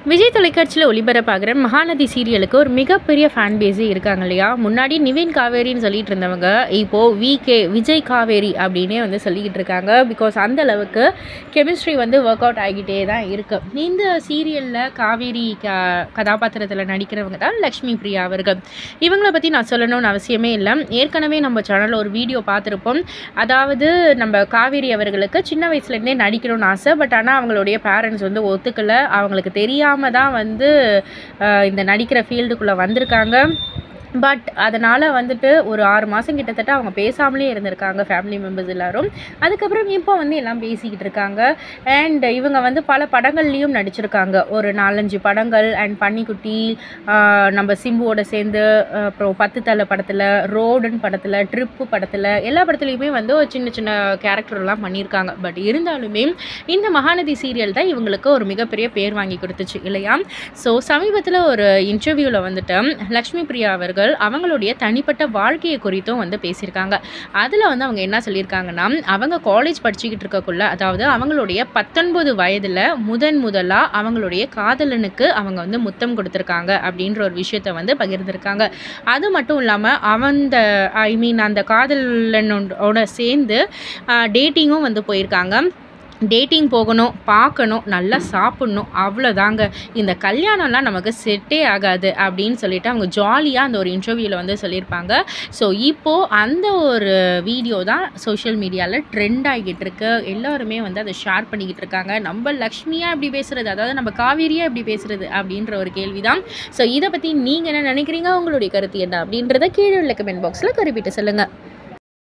விஜய் தொலைக்காட்சியில் ஒளிபரப்பாகிற மகாநதி சீரியலுக்கு ஒரு மிகப்பெரிய ஃபேன் பேஸே இருக்காங்க இல்லையா முன்னாடி நிவின் காவேரின்னு சொல்லிட்டு இருந்தவங்க இப்போது விகே விஜய் காவேரி அப்படின்னே வந்து சொல்லிக்கிட்டு இருக்காங்க பிகாஸ் அந்த அளவுக்கு கெமிஸ்ட்ரி வந்து ஒர்க் அவுட் ஆகிக்கிட்டே தான் இருக்கு இந்த சீரியலில் காவேரி க கதாபாத்திரத்தில் நடிக்கிறவங்க தான் லக்ஷ்மி பிரியா அவர்கள் இவங்கள பற்றி நான் சொல்லணும்னு அவசியமே இல்லை ஏற்கனவே நம்ம சேனலில் ஒரு வீடியோ பார்த்துருப்போம் அதாவது நம்ம காவேரி அவர்களுக்கு சின்ன வயசுலேருந்தே நடிக்கணும்னு ஆசை பட் ஆனால் அவங்களுடைய பேரண்ட்ஸ் வந்து ஒத்துக்கலை அவங்களுக்கு தெரியாமல் தான் வந்து அஹ், இந்த நடிக்கிற ஃபீல்டுக்குள்ளே வந்திருக்காங்க பட் அதனால் வந்துட்டு ஒரு ஆறு மாதம் கிட்டத்தட்ட அவங்க பேசாமலே இருந்திருக்காங்க ஃபேமிலி மெம்பர்ஸ் எல்லாரும் அதுக்கப்புறம் இப்போ வந்து எல்லாம் பேசிக்கிட்டு இருக்காங்க அண்ட் இவங்க வந்து பல படங்கள்லேயும் நடிச்சிருக்காங்க ஒரு நாலஞ்சு படங்கள் அண்ட் பன்னிக்குட்டி ஆஹ் நம்ம சிம்புவோட சேர்ந்து ஆஹ் அப்புறம் பத்து தலை படத்தில் ரோடுன்னு படத்தில் ட்ரிப்பு படத்தில் எல்லா படத்துலையுமே வந்து ஒரு சின்ன சின்ன கேரக்டர்லாம் பண்ணியிருக்காங்க பட் இருந்தாலுமே இந்த மகாநதி சீரியல் தான் இவங்களுக்கு ஒரு மிகப்பெரிய பேர் வாங்கி கொடுத்துச்சு இல்லையா ஸோ சமீபத்தில் ஒரு இன்டர்வியூவில் வந்துட்டு லக்ஷ்மி பிரியா அவர்கள் அவங்களுடைய தனிப்பட்ட வாழ்க்கையை குறித்தும் வந்து பேசியிருக்காங்க அதில் வந்து அவங்க என்ன சொல்லியிருக்காங்கன்னா அவங்க காலேஜ் படிச்சுக்கிட்டு இருக்கக்குள்ள அதாவது அவங்களுடைய பத்தொன்பது வயதில் முதன் முதலாக அவங்களுடைய காதலனுக்கு அவங்க வந்து முத்தம் கொடுத்துருக்காங்க அப்படின்ற ஒரு விஷயத்த வந்து பகிர்ந்திருக்காங்க அது மட்டும் இல்லாமல் அவந்த ஐ மீன் அந்த காதலனோட சேர்ந்து டேட்டிங்கும் வந்து போயிருக்காங்க டேட்டிங் போகணும் பார்க்கணும் நல்லா சாப்பிட்ணும் அவ்வளோதாங்க இந்த கல்யாணம்லாம் நமக்கு செட்டே ஆகாது அப்படின்னு சொல்லிட்டு அவங்க ஜாலியாக அந்த ஒரு இன்டர்வியூவில் வந்து சொல்லியிருப்பாங்க ஸோ இப்போது அந்த ஒரு வீடியோ தான் சோஷியல் மீடியாவில் ட்ரெண்ட் ஆகிட்டு இருக்கு எல்லாருமே வந்து அதை ஷேர் பண்ணிக்கிட்டு இருக்காங்க நம்ம லக்ஷ்மியாக இப்படி பேசுகிறது அதாவது நம்ம காவேரியாக இப்படி பேசுகிறது அப்படின்ற ஒரு கேள்வி தான் ஸோ இதை பற்றி நீங்கள் என்ன நினைக்கிறீங்க உங்களுடைய கருத்து என்ன அப்படின்றத கீழே உள்ள கமெண்ட் பாக்ஸில் குறிப்பிட்டு சொல்லுங்கள்